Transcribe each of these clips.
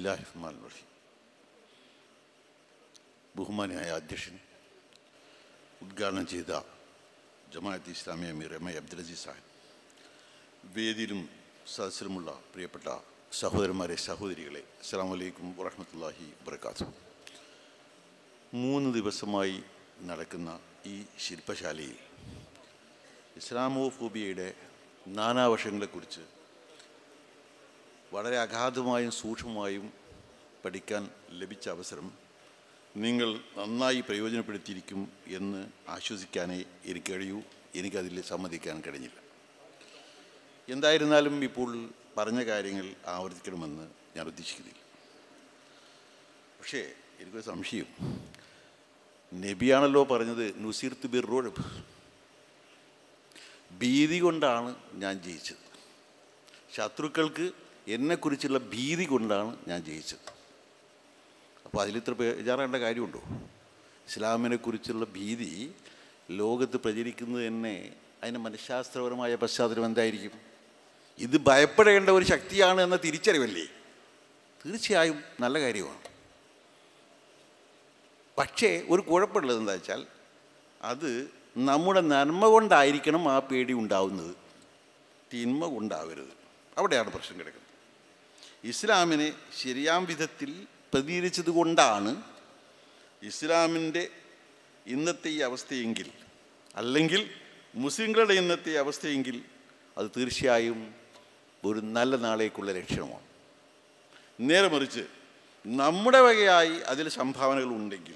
ബിസ്മില്ലാഹി റഹ്മാൻ റഹീം ബഹുമാനായ അധ്യക്ഷൻ ഉദ്ഘാടനം ചെയ്ത ജമാഅത്ത് ഇസ്ലാമി അമീർ എം എ അബ്ദുൽ അസീസ് സാഹിബ് വേദിയിലും സദസ്സിലുമുള്ള പ്രിയപ്പെട്ട സഹോദരന്മാരെ സഹോദരികളെ അസ്സാം വലൈക്കും വറഹമത്തല്ലാഹി വബർക്കാത്തു മൂന്ന് ദിവസമായി നടക്കുന്ന ഈ ശില്പശാലയിൽ ഇസ്ലാമോഫോബിയയുടെ നാനാവശങ്ങളെക്കുറിച്ച് വളരെ അഗാധമായും സൂക്ഷ്മമായും പഠിക്കാൻ ലഭിച്ച അവസരം നിങ്ങൾ നന്നായി പ്രയോജനപ്പെടുത്തിയിരിക്കും എന്ന് ആശ്വസിക്കാനേ എനിക്ക് കഴിയൂ എനിക്കതിൽ സമ്മതിക്കാൻ കഴിഞ്ഞില്ല എന്തായിരുന്നാലും ഇപ്പോൾ പറഞ്ഞ കാര്യങ്ങൾ ആവർത്തിക്കണമെന്ന് ഞാൻ ഉദ്ദേശിക്കുന്നില്ല പക്ഷേ എനിക്കൊരു സംശയം നബിയാണല്ലോ പറഞ്ഞത് നുസീർത്ത് ബിറോഡ് ഭീതി കൊണ്ടാണ് ഞാൻ ജയിച്ചത് ശത്രുക്കൾക്ക് എന്നെക്കുറിച്ചുള്ള ഭീതി കൊണ്ടാണ് ഞാൻ ജയിച്ചത് അപ്പോൾ അതിലിത്ര ബേജാറേണ്ട കാര്യമുണ്ടോ ഇസ്ലാമിനെ കുറിച്ചുള്ള ഭീതി ലോകത്ത് പ്രചരിക്കുന്നത് തന്നെ അതിന് മനഃശാസ്ത്രപരമായ പശ്ചാത്തലം എന്തായിരിക്കും ഇത് ഭയപ്പെടേണ്ട ഒരു ശക്തിയാണ് എന്ന തിരിച്ചറിവല്ലേ തീർച്ചയായും നല്ല കാര്യമാണ് പക്ഷേ ഒരു കുഴപ്പമുള്ളത് എന്താ വെച്ചാൽ അത് നമ്മുടെ നന്മ കൊണ്ടായിരിക്കണം ആ പേടി ഉണ്ടാവുന്നത് തിന്മ കൊണ്ടാവരുത് അവിടെയാണ് പ്രശ്നം കിടക്കുന്നത് ഇസ്ലാമിനെ ശരിയാം വിധത്തിൽ പ്രതികരിച്ചത് കൊണ്ടാണ് ഇസ്ലാമിൻ്റെ ഇന്നത്തെ ഈ അവസ്ഥയെങ്കിൽ അല്ലെങ്കിൽ മുസ്ലിങ്ങളുടെ ഇന്നത്തെ അവസ്ഥയെങ്കിൽ അത് തീർച്ചയായും ഒരു നല്ല നാളേക്കുള്ള ലക്ഷണമാണ് നേരെ മറിച്ച് നമ്മുടെ വകയായി അതിൽ സംഭാവനകൾ ഉണ്ടെങ്കിൽ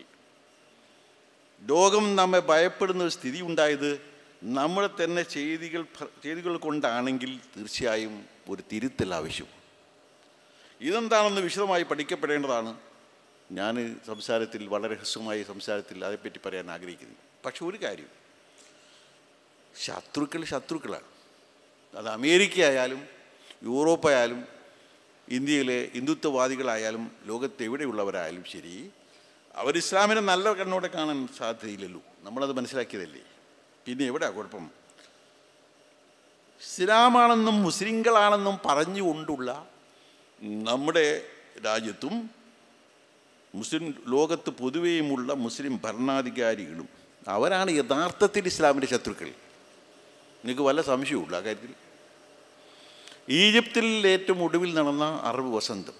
ലോകം നമ്മെ ഭയപ്പെടുന്ന ഒരു സ്ഥിതി ഉണ്ടായത് നമ്മുടെ തന്നെ ചെയ്തികൾ ചെയ്തികൾ കൊണ്ടാണെങ്കിൽ തീർച്ചയായും ഒരു തിരുത്തൽ ആവശ്യം ഇതെന്താണെന്ന് വിശദമായി പഠിക്കപ്പെടേണ്ടതാണ് ഞാൻ സംസാരത്തിൽ വളരെ ഹ്രസ്വമായ സംസാരത്തിൽ അതേപ്പറ്റി പറയാൻ ആഗ്രഹിക്കുന്നു പക്ഷെ ഒരു കാര്യം ശത്രുക്കൾ ശത്രുക്കളാണ് അത് അമേരിക്ക ആയാലും യൂറോപ്പ് ആയാലും ഇന്ത്യയിലെ ഹിന്ദുത്വവാദികളായാലും ലോകത്ത് എവിടെയുള്ളവരായാലും ശരി അവർ ഇസ്ലാമിനെ നല്ല കണ്ണോടെ കാണാൻ സാധ്യതയില്ലല്ലോ നമ്മളത് മനസ്സിലാക്കിയതല്ലേ പിന്നെ എവിടെയാ കുഴപ്പം ഇസ്ലാമാണെന്നും മുസ്ലിങ്ങളാണെന്നും പറഞ്ഞുകൊണ്ടുള്ള നമ്മുടെ രാജ്യത്തും മുസ്ലിം ലോകത്ത് പൊതുവെയുമുള്ള മുസ്ലിം ഭരണാധികാരികളും അവരാണ് യഥാർത്ഥത്തിൽ ഇസ്ലാമിൻ്റെ ശത്രുക്കൾ നിങ്ങൾക്ക് വല്ല സംശയമുള്ളൂ ആ കാര്യത്തിൽ ഈജിപ്തിൽ ഏറ്റവും ഒടുവിൽ നടന്ന അറബ് വസന്തം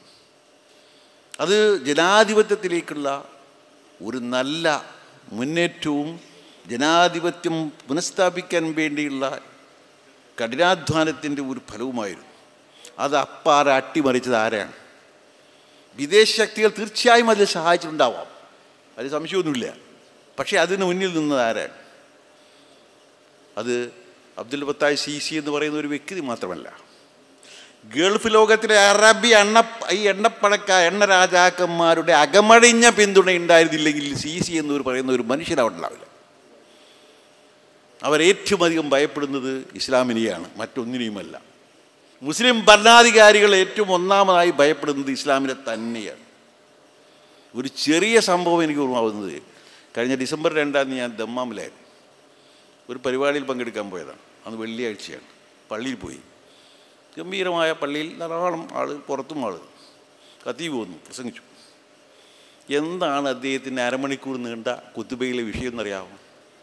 അത് ജനാധിപത്യത്തിലേക്കുള്ള ഒരു നല്ല മുന്നേറ്റവും ജനാധിപത്യം പുനഃസ്ഥാപിക്കാൻ വേണ്ടിയുള്ള കഠിനാധ്വാനത്തിൻ്റെ ഒരു ഫലവുമായിരുന്നു അത് അപ്പാറ അട്ടിമറിച്ചത് ആരാണ് വിദേശ ശക്തികൾ തീർച്ചയായും അതിൽ സഹായിച്ചിട്ടുണ്ടാവാം അതിൽ സംശയമൊന്നുമില്ല പക്ഷേ അതിന് മുന്നിൽ നിന്നത് ആരാണ് അത് അബ്ദുൽ ഫത്തായ് സി സി എന്ന് പറയുന്ന ഒരു വ്യക്തി മാത്രമല്ല ഗൾഫ് ലോകത്തിലെ അറബി എണ്ണ ഈ എണ്ണപ്പണക്ക എണ്ണ രാജാക്കന്മാരുടെ അകമഴിഞ്ഞ പിന്തുണ ഉണ്ടായിരുന്നില്ലെങ്കിൽ സി സി എന്ന് പറയുന്ന ഒരു മനുഷ്യൻ അവിടെ ഉണ്ടാവില്ല അവരേറ്റവും അധികം ഭയപ്പെടുന്നത് ഇസ്ലാമിനെയാണ് മറ്റൊന്നിനെയുമല്ല മുസ്ലിം ഭരണാധികാരികൾ ഏറ്റവും ഒന്നാമതായി ഭയപ്പെടുന്നത് ഇസ്ലാമിനെ തന്നെയാണ് ഒരു ചെറിയ സംഭവം എനിക്ക് ഓർമ്മാവുന്നത് കഴിഞ്ഞ ഡിസംബർ രണ്ടാം തീയതി ഞാൻ ദമ്മാമിലായിരുന്നു ഒരു പരിപാടിയിൽ പങ്കെടുക്കാൻ പോയതാണ് അന്ന് വെള്ളിയാഴ്ചയാണ് പള്ളിയിൽ പോയി ഗംഭീരമായ പള്ളിയിൽ ധാരാളം ആൾ പുറത്തും ആൾ കത്തി പോന്നു പ്രസംഗിച്ചു എന്താണ് അദ്ദേഹത്തിൻ്റെ അരമണിക്കൂർ നീണ്ട കുത്തുബയിലെ വിഷയം എന്നറിയാമോ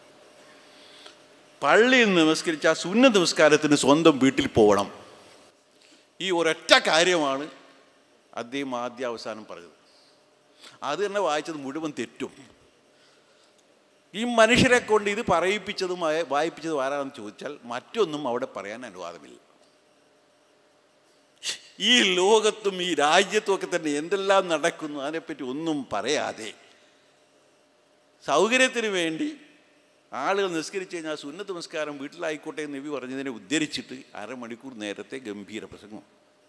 പള്ളിയിൽ നമസ്കരിച്ച ആ സുന്ന നമസ്കാരത്തിന് സ്വന്തം വീട്ടിൽ പോകണം ഈ ഒരൊറ്റ കാര്യമാണ് അദ്ദേഹം ആദ്യ അവസാനം പറഞ്ഞത് അത് തന്നെ വായിച്ചത് മുഴുവൻ തെറ്റും ഈ മനുഷ്യരെ കൊണ്ട് ഇത് പറയിപ്പിച്ചതും വായിപ്പിച്ചതും ആരാണെന്ന് ചോദിച്ചാൽ മറ്റൊന്നും അവിടെ പറയാൻ അനുവാദമില്ല ഈ ലോകത്തും ഈ രാജ്യത്തും ഒക്കെ തന്നെ എന്തെല്ലാം നടക്കുന്നു അതിനെപ്പറ്റി ഒന്നും പറയാതെ സൗകര്യത്തിന് വേണ്ടി ആളുകൾ നിസ്കരിച്ച് കഴിഞ്ഞാൽ സുന്നത്ത് നമസ്കാരം വീട്ടിലായിക്കോട്ടെ എന്ന് നബി പറഞ്ഞതിനെ ഉദ്ധരിച്ചിട്ട് അരമണിക്കൂർ നേരത്തെ ഗംഭീര പ്രസംഗം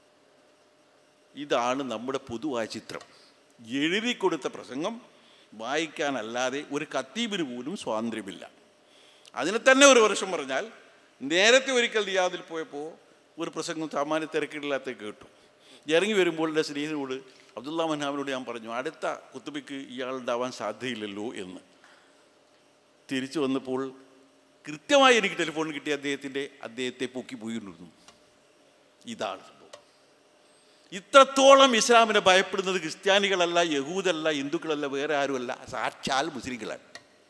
ഇതാണ് നമ്മുടെ പൊതുവായ ചിത്രം എഴുതി കൊടുത്ത പ്രസംഗം വായിക്കാനല്ലാതെ ഒരു കത്തീബിന് പോലും സ്വാതന്ത്ര്യമില്ല അതിനെ തന്നെ ഒരു വർഷം പറഞ്ഞാൽ നേരത്തെ ഒരിക്കൽ ദിയാദിൽ പോയപ്പോൾ ഒരു പ്രസംഗം സാമാന്യ തിരക്കില്ലാത്ത കേട്ടു ഇറങ്ങി വരുമ്പോൾ എൻ്റെ സ്നേഹിതനോട് അബ്ദുള്ള മൻഹാമിനോട് ഞാൻ പറഞ്ഞു അടുത്ത കുത്തുബയ്ക്ക് ഇയാളുണ്ടാവാൻ സാധ്യതയില്ലല്ലോ എന്ന് തിരിച്ചു വന്നപ്പോൾ കൃത്യമായി എനിക്ക് ടെലിഫോൺ കിട്ടിയ അദ്ദേഹത്തിൻ്റെ അദ്ദേഹത്തെ പൊക്കി പോയിരുന്നു ഇതാണ് സംഭവം ഇത്രത്തോളം ഇസ്ലാമിനെ ഭയപ്പെടുന്നത് ക്രിസ്ത്യാനികളല്ല യഹൂദല്ല ഹിന്ദുക്കളല്ല വേറെ ആരുമല്ല സാക്ഷാൽ മുസ്ലിങ്ങളാണ്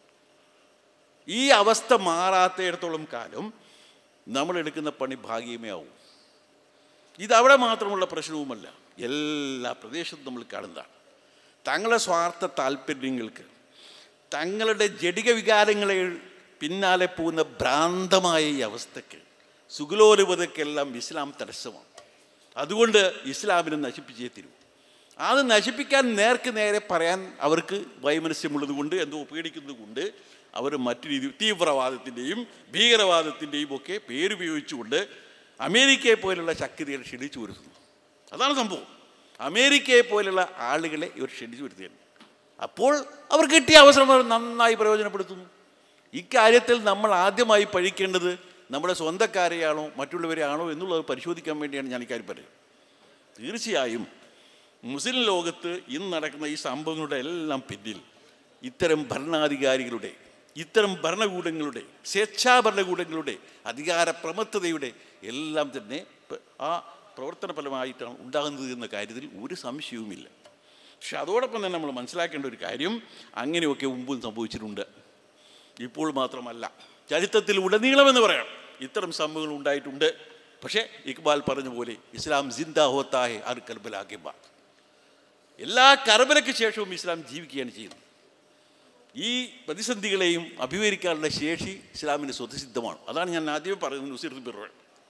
ഈ അവസ്ഥ മാറാത്തിടത്തോളം കാലം നമ്മൾ എടുക്കുന്ന പണി ഭാഗ്യമേ ആവും ഇതവിടെ മാത്രമുള്ള പ്രശ്നവുമല്ല എല്ലാ പ്രദേശത്തും നമ്മൾ കാണുന്നതാണ് തങ്ങളുടെ സ്വാർത്ഥ താല്പര്യങ്ങൾക്ക് തങ്ങളുടെ ജടിക വികാരങ്ങളെ പിന്നാലെ പോകുന്ന ഭ്രാന്തമായ ഈ അവസ്ഥയ്ക്ക് സുഖലോലുപതയ്ക്കെല്ലാം ഇസ്ലാം തടസ്സമാണ് അതുകൊണ്ട് ഇസ്ലാമിനെ നശിപ്പിച്ചേ തീരും അത് നശിപ്പിക്കാൻ നേർക്ക് നേരെ പറയാൻ അവർക്ക് വൈമനസ്യമുള്ളത് കൊണ്ട് എന്തോ പേടിക്കുന്നത് കൊണ്ട് അവർ മറ്റു രീതി തീവ്രവാദത്തിൻ്റെയും ഭീകരവാദത്തിൻ്റെയും ഒക്കെ പേരുപയോഗിച്ചുകൊണ്ട് അമേരിക്കയെ പോലുള്ള ശക്തികളെ ക്ഷണിച്ചു വരുത്തുന്നു അതാണ് സംഭവം അമേരിക്കയെ പോലുള്ള ആളുകളെ ഇവർ ക്ഷണിച്ചു വരുത്തുകയാണ് അപ്പോൾ അവർ കിട്ടിയ അവസരം അവർ നന്നായി പ്രയോജനപ്പെടുത്തുന്നു ഇക്കാര്യത്തിൽ നമ്മൾ ആദ്യമായി പഴിക്കേണ്ടത് നമ്മുടെ സ്വന്തക്കാരെയാണോ മറ്റുള്ളവരെയാണോ എന്നുള്ളത് പരിശോധിക്കാൻ വേണ്ടിയാണ് ഞാൻ ഇക്കാര്യം പറയുന്നത് തീർച്ചയായും മുസ്ലിം ലോകത്ത് ഇന്ന് നടക്കുന്ന ഈ സംഭവങ്ങളുടെ എല്ലാം പിന്നിൽ ഇത്തരം ഭരണാധികാരികളുടെ ഇത്തരം ഭരണകൂടങ്ങളുടെ സ്വേച്ഛാ ഭരണകൂടങ്ങളുടെ അധികാര പ്രമത്തതയുടെ എല്ലാം തന്നെ പ- ആ പ്രവർത്തന ഫലമായിട്ടാണ് ഉണ്ടാകുന്നത് എന്ന കാര്യത്തിൽ ഒരു സംശയവുമില്ല പക്ഷെ അതോടൊപ്പം തന്നെ നമ്മൾ മനസ്സിലാക്കേണ്ട ഒരു കാര്യം അങ്ങനെയൊക്കെ മുമ്പും സംഭവിച്ചിട്ടുണ്ട് ഇപ്പോൾ മാത്രമല്ല ചരിത്രത്തിൽ ഉടനീളമെന്ന് പറയാം ഇത്തരം സംഭവങ്ങൾ ഉണ്ടായിട്ടുണ്ട് പക്ഷേ ഇക്ബാൽ പറഞ്ഞ പോലെ ഇസ്ലാം ജിന്ദാ ഹോത്താഹെ അർ കർബലാകെ ബാദ് എല്ലാ കർബലയ്ക്ക് ശേഷവും ഇസ്ലാം ജീവിക്കുകയാണ് ചെയ്യുന്നത് ഈ പ്രതിസന്ധികളെയും അഭിമുഖീകരിക്കാനുള്ള ശേഷി ഇസ്ലാമിന് സ്വതസിദ്ധമാണ് അതാണ് ഞാൻ ആദ്യമേ പറയുന്നത് നുസീർ ബിറോൾ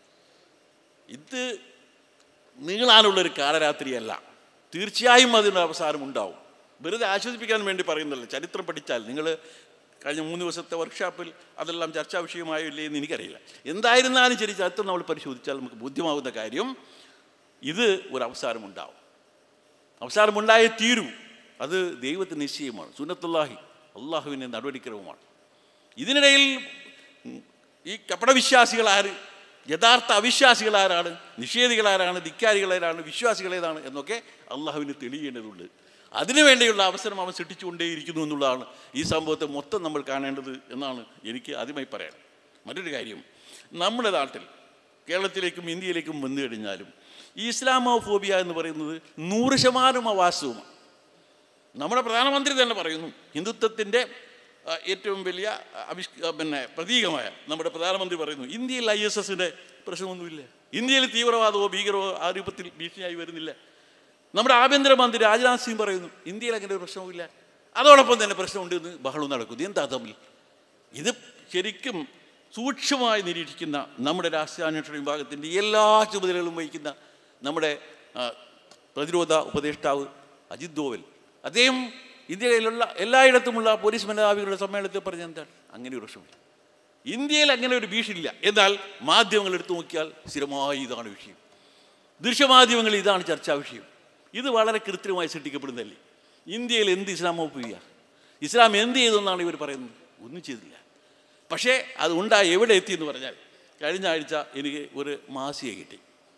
ഇത് നീളാനുള്ളൊരു കാലരാത്രിയല്ല തീർച്ചയായും അതിന് അവസാനം ഉണ്ടാവും വെറുതെ ആശ്വസിപ്പിക്കാൻ വേണ്ടി പറയുന്നതല്ല ചരിത്രം പഠിച്ചാൽ നിങ്ങൾ കഴിഞ്ഞ മൂന്ന് ദിവസത്തെ വർക്ക്ഷോപ്പിൽ അതെല്ലാം ചർച്ചാ വിഷയമായോ ഇല്ലേ എന്ന് എനിക്കറിയില്ല എന്തായിരുന്നാലും ശരി ചരിത്രം നമ്മൾ പരിശോധിച്ചാൽ നമുക്ക് ബോധ്യമാവുന്ന കാര്യം ഇത് ഒരു അവസാനമുണ്ടാവും അവസാനമുണ്ടായേ തീരൂ അത് ദൈവത്തിന് നിശ്ചയമാണ് സുന്നത്തുല്ലാഹി അള്ളാഹുവിൻ്റെ നടപടിക്രമമാണ് ഇതിനിടയിൽ ഉം, ഈ കപടവിശ്വാസികൾ ആര് യഥാർത്ഥ അവിശ്വാസികൾ ആരാണ് നിഷേധികൾ ആരാണ് ധിക്കാരികൾ ആരാണ് വിശ്വാസികൾ ഏതാണ് എന്നൊക്കെ അള്ളാഹുവിന് തെളിയേണ്ടതുണ്ട് അതിനുവേണ്ടിയുള്ള അവസരം അവൻ സൃഷ്ടിച്ചുകൊണ്ടേയിരിക്കുന്നു എന്നുള്ളതാണ് ഈ സംഭവത്തെ മൊത്തം നമ്മൾ കാണേണ്ടത് എന്നാണ് എനിക്ക് ആദ്യമായി പറയാൻ മറ്റൊരു കാര്യം നമ്മുടെ നാട്ടിൽ കേരളത്തിലേക്കും ഇന്ത്യയിലേക്കും വന്നു കഴിഞ്ഞാലും ഈ ഇസ്ലാമോഫോബിയ എന്ന് പറയുന്നത് നൂറ് ശതമാനം അവാസ്തവമാണ് നമ്മുടെ പ്രധാനമന്ത്രി തന്നെ പറയുന്നു ഹിന്ദുത്വത്തിൻ്റെ ആ, ഏറ്റവും വലിയ അവിഷ് ആ, പിന്നെ പ്രതീകമായ നമ്മുടെ പ്രധാനമന്ത്രി പറയുന്നു ഇന്ത്യയിൽ ഐ എസ് എസിൻ്റെ പ്രശ്നമൊന്നുമില്ല ഇന്ത്യയിൽ തീവ്രവാദമോ ഭീകരമോ ആ രൂപത്തിൽ ഭീഷണിയായി വരുന്നില്ല നമ്മുടെ ആഭ്യന്തരമന്ത്രി രാജ്നാഥ് സിംഗ് പറയുന്നു ഇന്ത്യയിൽ അങ്ങനെ ഒരു പ്രശ്നവുമില്ല അതോടൊപ്പം തന്നെ പ്രശ്നമുണ്ട് എന്ന് ബഹളവും നടക്കുന്നു എന്താ തമ്മിൽ ഇത് ശരിക്കും സൂക്ഷ്മമായി നിരീക്ഷിക്കുന്ന നമ്മുടെ രാഷ്ട്രീയാന്വേഷണ വിഭാഗത്തിൻ്റെ എല്ലാ ചുമതലകളും വഹിക്കുന്ന നമ്മുടെ ആ, പ്രതിരോധ ഉപദേഷ്ടാവ് അജിത് ദോവൽ അദ്ദേഹം ഇന്ത്യയിലുള്ള എല്ലായിടത്തുമുള്ള പോലീസ് മേധാവികളുടെ സമ്മേളനത്തിൽ പറഞ്ഞ എന്താണ് അങ്ങനെ ഒരു പ്രശ്നമില്ല ഇന്ത്യയിൽ അങ്ങനെ ഒരു ഭീഷണിയില്ല എന്നാൽ മാധ്യമങ്ങൾ എടുത്തു നോക്കിയാൽ സ്ഥിരമായി ഇതാണ് വിഷയം ദൃശ്യമാധ്യമങ്ങൾ ഇതാണ് ചർച്ചാ വിഷയം ഇത് വളരെ കൃത്രിമമായി സൃഷ്ടിക്കപ്പെടുന്നതല്ലേ ഇന്ത്യയിൽ എന്ത് ഇസ്ലാമോഫോബിയ ഇസ്ലാം എന്ത് ചെയ്തെന്നാണ് ഇവർ പറയുന്നത് ഒന്നും ചെയ്തില്ല പക്ഷേ അത് ഉണ്ടായി എവിടെ എത്തി എന്ന് പറഞ്ഞാൽ കഴിഞ്ഞ ആഴ്ച എനിക്ക് ഒരു മാസിക കിട്ടി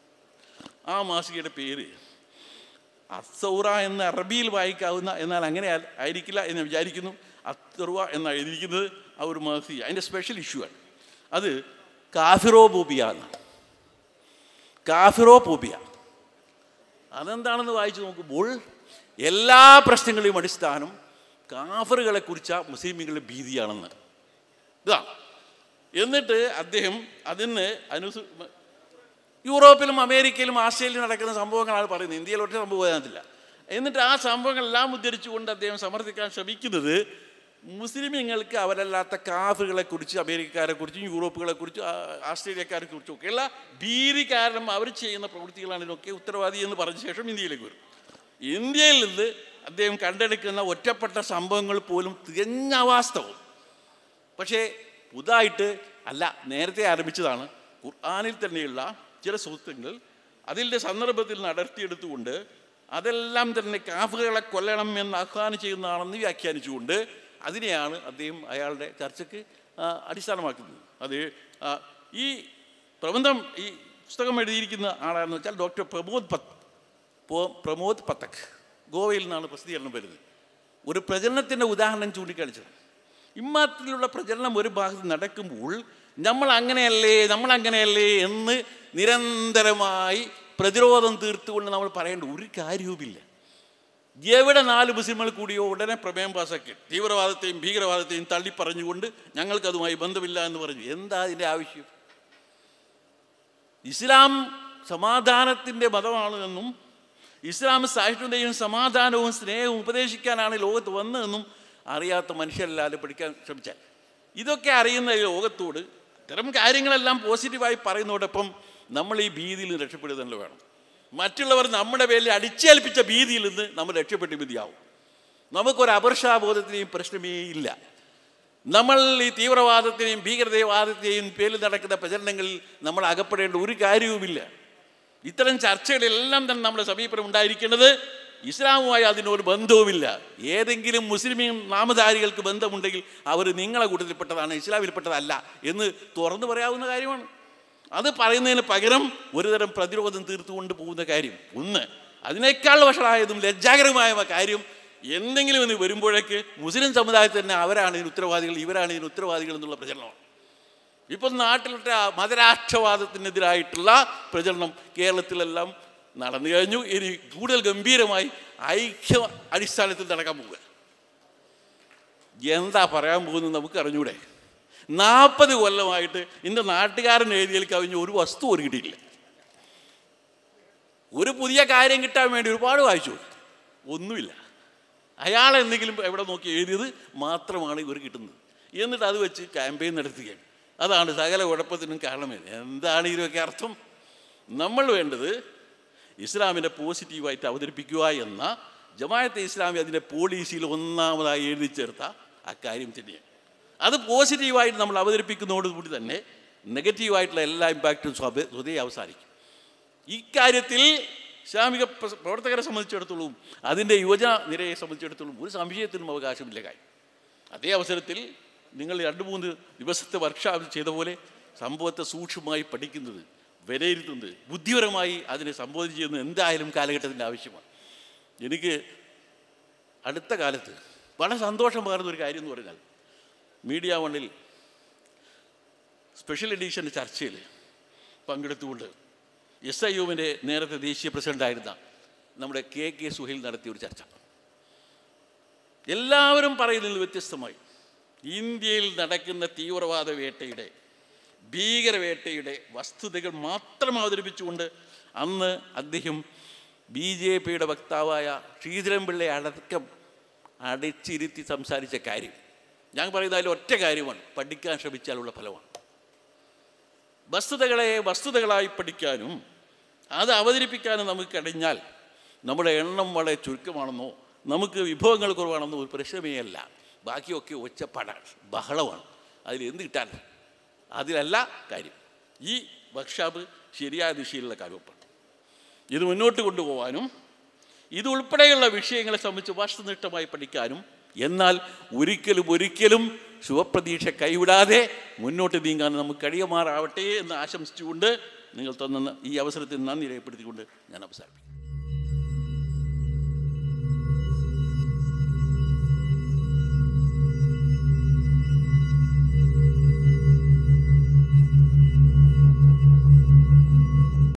ആ മാസികയുടെ പേര് അസൗറ എന്ന അറബിയിൽ വായിക്കാവുന്ന എന്നാൽ അങ്ങനെ ആ- ആയിരിക്കില്ല എന്ന് ഞാൻ വിചാരിക്കുന്നു അത്തറുവ എന്നാണ് എഴുതിയിരിക്കുന്നത് ആ ഒരു മാസിക അതിൻ്റെ സ്പെഷ്യൽ ഇഷ്യൂ ആണ് അത് കാഫിറോബോബിയ എന്നാണ് കാഫിറോപോബിയ അതെന്താണെന്ന് വായിച്ചു നോക്കുമ്പോൾ എല്ലാ പ്രശ്നങ്ങളുടെയും അടിസ്ഥാനം കാഫറുകളെ കുറിച്ച മുസ്ലിമുകളുടെ ഭീതിയാണെന്ന് ഇതാ എന്നിട്ട് അദ്ദേഹം അതിന് അനുസ യൂറോപ്പിലും അമേരിക്കയിലും ആസ്ട്രേലിയയിലും നടക്കുന്ന സംഭവങ്ങളാണ് പറയുന്നത് ഇന്ത്യയിൽ ഒറ്റ സംഭവം അതിനകത്തില്ല എന്നിട്ട് ആ സംഭവങ്ങളെല്ലാം ഉദ്ധരിച്ചുകൊണ്ട് അദ്ദേഹം സമർത്ഥിക്കാൻ ശ്രമിക്കുന്നത് മുസ്ലിമീങ്ങൾക്ക് അവരല്ലാത്ത കാഫുകളെ കുറിച്ച് അമേരിക്കക്കാരെ കുറിച്ചും യൂറോപ്പുകളെ കുറിച്ചും ആ- ആസ്ട്രേലിയക്കാരെ കുറിച്ചും ഒക്കെയുള്ള ഭീതി കാരണം അവർ ചെയ്യുന്ന പ്രവൃത്തികളാണ് ഇതിനൊക്കെ ഉത്തരവാദി എന്ന് പറഞ്ഞ ശേഷം ഇന്ത്യയിലേക്ക് വരും ഇന്ത്യയിൽ നിന്ന് അദ്ദേഹം കണ്ടെടുക്കുന്ന ഒറ്റപ്പെട്ട സംഭവങ്ങൾ പോലും തികഞ്ഞ അവാസ്തവം പക്ഷേ പുതുതായിട്ട് അല്ല നേരത്തെ ആരംഭിച്ചതാണ് ഖുർആാനിൽ തന്നെയുള്ള ചില സൂത്രങ്ങൾ അതിൻ്റെ സന്ദർഭത്തിൽ നടത്തിയെടുത്തുകൊണ്ട് അതെല്ലാം തന്നെ കാഫുകളെ കൊല്ലണം എന്ന് ആഹ്വാനം ചെയ്യുന്നതാണെന്ന് വ്യാഖ്യാനിച്ചുകൊണ്ട് അതിനെയാണ് അദ്ദേഹം അയാളുടെ ചർച്ചയ്ക്ക് ആ, അടിസ്ഥാനമാക്കുന്നത് അത് ആ, ഈ പ്രബന്ധം ഈ പുസ്തകം എഴുതിയിരിക്കുന്ന ആളാണെന്ന് വെച്ചാൽ ഡോക്ടർ പ്രമോദ് പത്ത് പോ- പ്രമോദ് പത്തക് ഗോവയിൽ നിന്നാണ് പ്രസിദ്ധീകരണം വരുന്നത് ഒരു പ്രചരണത്തിൻ്റെ ഉദാഹരണം ചൂണ്ടിക്കാണിച്ചത് ഇമ്മാത്രത്തിലുള്ള പ്രചരണം ഒരു ഭാഗത്ത് നടക്കുമ്പോൾ നമ്മൾ അങ്ങനെയല്ലേ നമ്മൾ അങ്ങനെയല്ലേ എന്ന് നിരന്തരമായി പ്രതിരോധം തീർത്തുകൊണ്ട് നമ്മൾ പറയേണ്ട ഒരു കാര്യവുമില്ല എവിടെ നാല് മുസ്ലിങ്ങൾ കൂടിയോ ഉടനെ പ്രമേയം പാസാക്കി തീവ്രവാദത്തെയും ഭീകരവാദത്തെയും തള്ളിപ്പറഞ്ഞുകൊണ്ട് ഞങ്ങൾക്കതുമായി ബന്ധമില്ല എന്ന് പറഞ്ഞു എന്താ അതിൻ്റെ ആവശ്യം ഇസ്ലാം സമാധാനത്തിൻ്റെ മതമാണ് എന്നും ഇസ്ലാം സാഹിത്യത്തെയും സമാധാനവും സ്നേഹവും ഉപദേശിക്കാനാണ് ലോകത്ത് വന്നതെന്നും അറിയാത്ത മനുഷ്യരല്ലാതെ പഠിക്കാൻ ശ്രമിച്ചാൽ ഇതൊക്കെ അറിയുന്ന ഈ ലോകത്തോട് ഇത്തരം കാര്യങ്ങളെല്ലാം പോസിറ്റീവായി പറയുന്നതോടൊപ്പം നമ്മൾ ഈ ഭീതിയിൽ നിന്ന് രക്ഷപ്പെടുക തന്നെ വേണം മറ്റുള്ളവർ നമ്മുടെ പേരിൽ അടിച്ചേൽപ്പിച്ച ഭീതിയിൽ നിന്ന് നമ്മൾ രക്ഷപ്പെട്ട് മതിയാവും നമുക്കൊരു അപർഷാബോധത്തിനെയും പ്രശ്നമേ ഇല്ല നമ്മൾ ഈ തീവ്രവാദത്തിനെയും ഭീകരതവാദത്തെയും പേരിൽ നടക്കുന്ന പ്രചരണങ്ങളിൽ നമ്മൾ അകപ്പെടേണ്ട ഒരു കാര്യവുമില്ല ഇത്തരം ചർച്ചകളിലെല്ലാം തന്നെ നമ്മുടെ സമീപനം ഉണ്ടായിരിക്കേണ്ടത് ഇസ്ലാമുമായി അതിനൊരു ബന്ധവുമില്ല ഏതെങ്കിലും മുസ്ലിം നാമധാരികൾക്ക് ബന്ധമുണ്ടെങ്കിൽ അവർ നിങ്ങളെ കൂട്ടത്തിൽപ്പെട്ടതാണ് ഇസ്ലാമിൽപ്പെട്ടതല്ല എന്ന് തുറന്നു പറയാവുന്ന കാര്യമാണ് അത് പറയുന്നതിന് പകരം ഒരുതരം പ്രതിരോധം തീർത്തുകൊണ്ട് പോകുന്ന കാര്യം ഒന്ന് അതിനേക്കാൾ വഷളായതും ലജ്ജാകരമായ കാര്യം എന്തെങ്കിലും എന്ന് വരുമ്പോഴേക്ക് മുസ്ലിം സമുദായത്തിൽ തന്നെ അവരാണ് ഇതിന് ഉത്തരവാദികൾ ഇവരാണ് ഇതിന് ഉത്തരവാദികൾ എന്നുള്ള പ്രചരണമാണ് ഇപ്പം നാട്ടിലൊട്ട മതരാഷ്ട്രവാദത്തിനെതിരായിട്ടുള്ള പ്രചരണം കേരളത്തിലെല്ലാം നടന്നു കഴിഞ്ഞു ഇനി കൂടുതൽ ഗംഭീരമായി ഐക്യ അടിസ്ഥാനത്തിൽ നടക്കാൻ പോവുക എന്താ പറയാൻ പോകുന്നത് നമുക്ക് അറിഞ്ഞൂടെ നാൽപ്പത് കൊല്ലമായിട്ട് ഇന്ന് നാട്ടുകാരൻ എഴുതിയിൽ കവിഞ്ഞ ഒരു വസ്തു ഒരു കിട്ടിയില്ല ഒരു പുതിയ കാര്യം കിട്ടാൻ വേണ്ടി ഒരുപാട് വായിച്ചു ഒന്നുമില്ല അയാൾ എന്തെങ്കിലും എവിടെ നോക്കി എഴുതിയത് മാത്രമാണ് ഇവർ കിട്ടുന്നത് എന്നിട്ട് അത് വെച്ച് ക്യാമ്പയിൻ നടത്തുകയാണ് അതാണ് സകല കുഴപ്പത്തിനും കാരണമേ എന്താണ് ഇതിനൊക്കെ അർത്ഥം നമ്മൾ വേണ്ടത് ഇസ്ലാമിനെ പോസിറ്റീവായിട്ട് അവതരിപ്പിക്കുക എന്ന ജമായത്തെ ഇസ്ലാമി അതിൻ്റെ പോളിസിയിൽ ഒന്നാമതായി എഴുതി ചേർത്ത അക്കാര്യം തന്നെയാണ് അത് പോസിറ്റീവായിട്ട് നമ്മൾ അവതരിപ്പിക്കുന്നതോടുകൂടി തന്നെ നെഗറ്റീവായിട്ടുള്ള എല്ലാ ഇമ്പാക്റ്റും സ്വഭ സ്വതേ അവസാനിക്കും ഇക്കാര്യത്തിൽ ഇസ്ലാമിക പ്ര- പ്രവർത്തകരെ സംബന്ധിച്ചിടത്തോളം അതിൻ്റെ യുവജന നിരയെ സംബന്ധിച്ചിടത്തോളം ഒരു സംശയത്തിനും അവകാശമില്ല കാര്യം അതേ അവസരത്തിൽ നിങ്ങൾ രണ്ട് മൂന്ന് ദിവസത്തെ വർക്ക്ഷോപ്പ് ചെയ്ത പോലെ സംഭവത്തെ സൂക്ഷ്മമായി പഠിക്കുന്നത് വിലയിരുത്തുന്നത് ബുദ്ധിപരമായി അതിനെ സംബോധന ചെയ്യുന്നത് എന്തായാലും കാലഘട്ടത്തിൻ്റെ ആവശ്യമാണ് എനിക്ക് അടുത്ത കാലത്ത് വളരെ സന്തോഷം പകർന്ന ഒരു കാര്യം എന്ന് പറഞ്ഞാൽ മീഡിയ വണ്ണിൽ സ്പെഷ്യൽ എഡീഷൻ ചർച്ചയിൽ പങ്കെടുത്തുകൊണ്ട് എസ് ഐ യുവിൻ്റെ നേരത്തെ ദേശീയ പ്രസിഡൻ്റായിരുന്ന നമ്മുടെ കെ കെ സുഹൈൽ നടത്തിയ ഒരു ചർച്ച എല്ലാവരും പറയുന്നതിൽ വ്യത്യസ്തമായി ഇന്ത്യയിൽ നടക്കുന്ന തീവ്രവാദ വേട്ടയുടെ ഭീകരവേട്ടയുടെ വസ്തുതകൾ മാത്രം അവതരിപ്പിച്ചുകൊണ്ട് അന്ന് അദ്ദേഹം ബി ജെ പിയുടെ വക്താവായ ശ്രീധരൻപിള്ളയെ അടക്കം അടിച്ചിരുത്തി സംസാരിച്ച കാര്യം ഞാൻ പറയുന്ന അതിൽ ഒറ്റ കാര്യമാണ് പഠിക്കാൻ ശ്രമിച്ചാലുള്ള ഫലമാണ് വസ്തുതകളെ വസ്തുതകളായി പഠിക്കാനും അത് അവതരിപ്പിക്കാനും നമുക്ക് കഴിഞ്ഞാൽ നമ്മുടെ എണ്ണം വളരെ ചുരുക്കമാണെന്നോ നമുക്ക് വിഭവങ്ങൾ കുറവാണെന്നോ ഒരു പ്രശ്നമേ അല്ല ബാക്കിയൊക്കെ ഒച്ചപ്പാടാണ് ബഹളമാണ് അതിൽ എന്ത് കിട്ടാൻ അതിലല്ല കാര്യം ഈ വർക്ക്ഷോപ്പ് ശരിയായ ദിശയിലുള്ള കാര്യമാണ് ഇത് മുന്നോട്ട് കൊണ്ടുപോകാനും ഇതുൾപ്പെടെയുള്ള വിഷയങ്ങളെ സംബന്ധിച്ച് വസ്തുനിഷ്ഠമായി പഠിക്കാനും എന്നാൽ ഒരിക്കലും ഒരിക്കലും ശുഭപ്രതീക്ഷ കൈവിടാതെ മുന്നോട്ട് നീങ്ങാൻ നമുക്ക് കഴിയുമാറാവട്ടെ എന്ന് ആശംസിച്ചുകൊണ്ട് നിങ്ങൾ തന്ന ഈ അവസരത്തിൽ നന്ദി രേഖപ്പെടുത്തിക്കൊണ്ട് ഞാൻ അവസാനിപ്പിക്കും